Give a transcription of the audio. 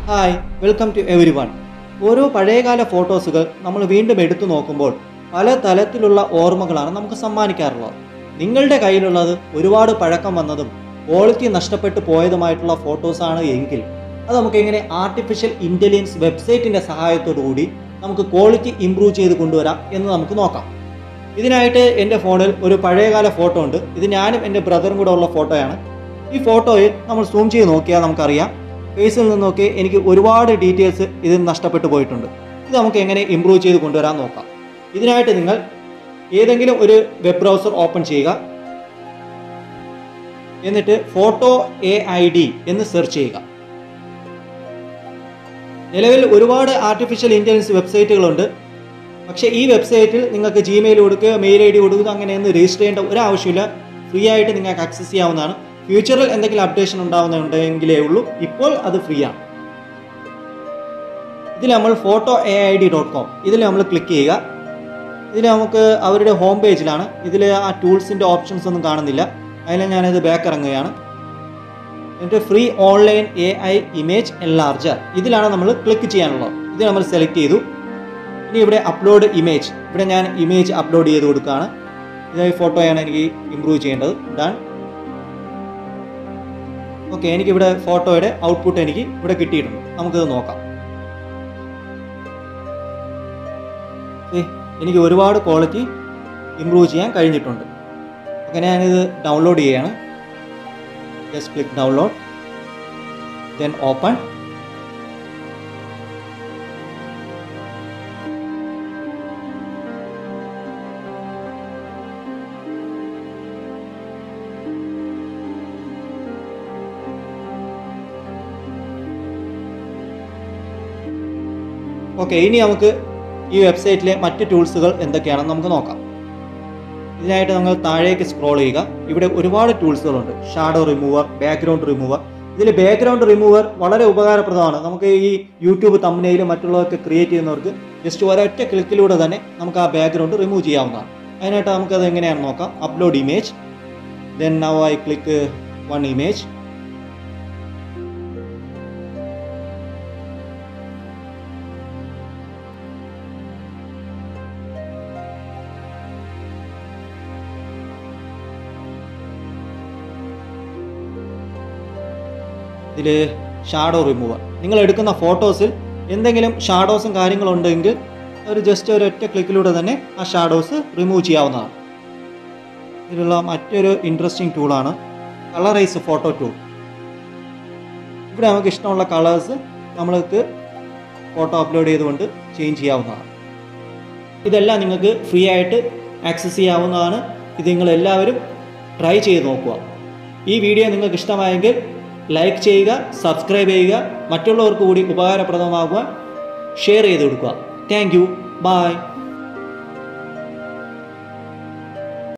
hi welcome to everyone ഓരോ പഴയകാല ഫോട്ടോസുകൾ നമ്മൾ വീണ്ടും എടുത്തു നോക്കുമ്പോൾ പല തലത്തിലുള്ള ഓർമ്മകളാണ് നമുക്ക് സമ്മാനിക്കാറുള്ളത് നിങ്ങളുടെ കയ്യിലുള്ളത് ഒരുപാട് പഴക്കം വന്നതും ക്വാളിറ്റി നഷ്ടപ്പെട്ടു പോയതുമായിട്ടുള്ള ഫോട്ടോസാണ് എങ്കിൽ അത് നമുക്ക് എങ്ങനെ ആർട്ടിഫിഷ്യൽ ഇൻ്റലിജൻസ് വെബ്സൈറ്റിൻ്റെ സഹായത്തോടു കൂടി നമുക്ക് ക്വാളിറ്റി ഇമ്പ്രൂവ് ചെയ്ത് കൊണ്ടുവരാം എന്ന് നമുക്ക് നോക്കാം ഇതിനായിട്ട് എൻ്റെ ഫോണിൽ ഒരു പഴയകാല ഫോട്ടോ ഉണ്ട് ഇത് ഞാനും എൻ്റെ ബ്രദറും കൂടെ ഉള്ള ഫോട്ടോയാണ് ഈ ഫോട്ടോയിൽ നമ്മൾ സൂം ചെയ്ത് നോക്കിയാൽ നമുക്കറിയാം ഫേസിൽ നിന്നൊക്കെ എനിക്ക് ഒരുപാട് ഡീറ്റെയിൽസ് ഇതിൽ നഷ്ടപ്പെട്ടു പോയിട്ടുണ്ട് ഇത് നമുക്ക് എങ്ങനെ ഇമ്പ്രൂവ് ചെയ്ത് കൊണ്ടുവരാൻ നോക്കാം ഇതിനായിട്ട് നിങ്ങൾ ഏതെങ്കിലും ഒരു വെബ് ബ്രൗസർ ഓപ്പൺ ചെയ്യുക എന്നിട്ട് ഫോട്ടോ എ ഐ ഡി എന്ന് സെർച്ച് ചെയ്യുക നിലവിൽ ഒരുപാട് ആർട്ടിഫിഷ്യൽ ഇൻ്റലിജൻസ് വെബ്സൈറ്റുകളുണ്ട് പക്ഷേ ഈ വെബ്സൈറ്റിൽ നിങ്ങൾക്ക് ജിമെയിൽ കൊടുക്കുക മെയിൽ ഐ ഡി കൊടുക്കുക അങ്ങനെയൊന്നും രജിസ്റ്റർ ചെയ്യേണ്ട ഒരു ആവശ്യമില്ല ഫ്രീ ആയിട്ട് നിങ്ങൾക്ക് ആക്സസ് ചെയ്യാവുന്നതാണ് ഫ്യൂച്ചറിൽ എന്തെങ്കിലും അപ്ഡേഷൻ ഉണ്ടാവുന്നുണ്ടെങ്കിലേ ഉള്ളൂ ഇപ്പോൾ അത് ഫ്രീ ആണ് ഇതിൽ നമ്മൾ photo A I D dot com ഇതിൽ നമ്മൾ ക്ലിക്ക് ചെയ്യുക ഇതിൽ നമുക്ക് അവരുടെ ഹോം പേജിലാണ് ഇതിൽ ആ ടൂൾസിൻ്റെ ഓപ്ഷൻസ് ഒന്നും കാണുന്നില്ല അതിൽ ഞാനിത് ബാക്ക് ഇറങ്ങുകയാണ് എന്നിട്ട് free online A I image enlarger ഇതിലാണ് നമ്മൾ ക്ലിക്ക് ചെയ്യാനുള്ളത് ഇത് നമ്മൾ സെലക്ട് ചെയ്തു ഇനി ഇവിടെ അപ്ലോഡ് ഇമേജ് ഇവിടെ ഞാൻ ഇമേജ് അപ്ലോഡ് ചെയ്ത് കൊടുക്കുകയാണ് ഇതായി ഫോട്ടോയാണ് എനിക്ക് ഇമ്പ്രൂവ് ചെയ്യേണ്ടത് ഡൺ ഓക്കെ എനിക്കിവിടെ ഫോട്ടോയുടെ ഔട്ട്പുട്ട് എനിക്ക് ഇവിടെ കിട്ടിയിട്ടുണ്ട് നമുക്കിത് നോക്കാം ഏ, എനിക്ക് ഒരുപാട് ക്വാളിറ്റി ഇമ്പ്രൂവ് ചെയ്യാൻ കഴിഞ്ഞിട്ടുണ്ട് ഓക്കെ ഞാനിത് ഡൗൺലോഡ് ചെയ്യാണ് just click download then open okay ഇനി നമുക്ക് ഈ വെബ്സൈറ്റിലെ മറ്റ് ടൂൾസുകൾ എന്തൊക്കെയാണെന്ന് നമുക്ക് നോക്കാം ഇതിനായിട്ട് നമ്മൾ താഴേക്ക് സ്ക്രോൾ ചെയ്യുക ഇവിടെ ഒരുപാട് ടൂൾസുകളുണ്ട് ഷാഡോ റിമൂവർ ബാക്ക്ഗ്രൗണ്ട് റിമൂവർ ഇതിൽ ബാക്ക്ഗ്രൗണ്ട് റിമൂവർ വളരെ ഉപകാരപ്രദമാണ് നമുക്ക് ഈ യൂട്യൂബ് തമ്മിലും മറ്റുള്ളതൊക്കെ ക്രിയേറ്റ് ചെയ്യുന്നവർക്ക് ജസ്റ്റ് ഒരൊറ്റ ക്ലിക്കിലൂടെ തന്നെ നമുക്ക് ആ ബാക്ക്ഗ്രൗണ്ട് റിമൂവ് ചെയ്യാവുന്നതാണ് അതിനായിട്ട് നമുക്കത് എങ്ങനെയാണെന്ന് നോക്കാം upload image then now I click one image ഇതിൽ ഷാഡോ റിമൂവർ നിങ്ങൾ എടുക്കുന്ന ഫോട്ടോസിൽ എന്തെങ്കിലും ഷാഡോസും കാര്യങ്ങളും ഉണ്ടെങ്കിൽ ഒരു ജസ്റ്റ് ഒരു ഒറ്റ ക്ലിക്കിലൂടെ തന്നെ ആ ഷാഡോസ് റിമൂവ് ചെയ്യാവുന്നതാണ് ഇതിലുള്ള മറ്റൊരു ഇൻട്രസ്റ്റിംഗ് ടൂളാണ് കളറൈസ് ഫോട്ടോ ടൂൾ ഇവിടെ നമുക്ക് ഇഷ്ടമുള്ള കളേഴ്സ് നമ്മൾക്ക് ഫോട്ടോ അപ്ലോഡ് ചെയ്തുകൊണ്ട് ചേഞ്ച് ചെയ്യാവുന്നതാണ് ഇതെല്ലാം നിങ്ങൾക്ക് ഫ്രീ ആയിട്ട് ആക്സസ് ചെയ്യാവുന്നതാണ് ഇത് നിങ്ങൾ എല്ലാവരും ട്രൈ ചെയ്ത് നോക്കുക ഈ വീഡിയോ നിങ്ങൾക്ക് ഇഷ്ടമായെങ്കിൽ ലൈക്ക് ചെയ്യുക സബ്സ്ക്രൈബ് ചെയ്യുക മറ്റുള്ളവർക്ക് കൂടി ഉപകാരപ്രദമാകുവാൻ ഷെയർ ചെയ്ത് കൊടുക്കുക താങ്ക് യു ബൈ